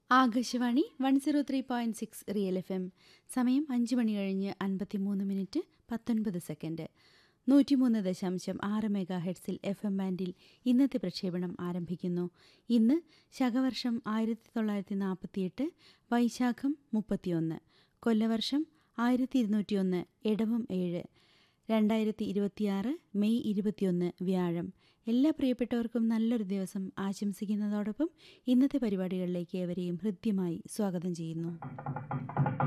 Akashvani one zero three point six Real F M സമയം അഞ്ച് മണി കഴിഞ്ഞ് അൻപത്തിമൂന്ന് മിനിറ്റ് പത്തൊൻപത് സെക്കൻഡ് നൂറ്റിമൂന്ന് ദശാംശം ആറ് മെഗാ ഹെഡ്സിൽ എഫ് എം ബാൻഡിൽ ഇന്നത്തെ പ്രക്ഷേപണം ആരംഭിക്കുന്നു ഇന്ന് ശകവർഷം ആയിരത്തി തൊള്ളായിരത്തി നാൽപ്പത്തിയെട്ട് വൈശാഖം മുപ്പത്തിയൊന്ന് കൊല്ലവർഷം ആയിരത്തി ഇരുന്നൂറ്റിയൊന്ന് ഇടവം ഏഴ് രണ്ടായിരത്തി ഇരുപത്തിയാറ് മെയ് ഇരുപത്തിയൊന്ന് വ്യാഴം എല്ലാ പ്രിയപ്പെട്ടവർക്കും നല്ലൊരു ദിവസം ആശംസിക്കുന്നതോടൊപ്പം ഇന്നത്തെ പരിപാടികളിലേക്ക് ഏവരെയും ഹൃദ്യമായി സ്വാഗതം ചെയ്യുന്നു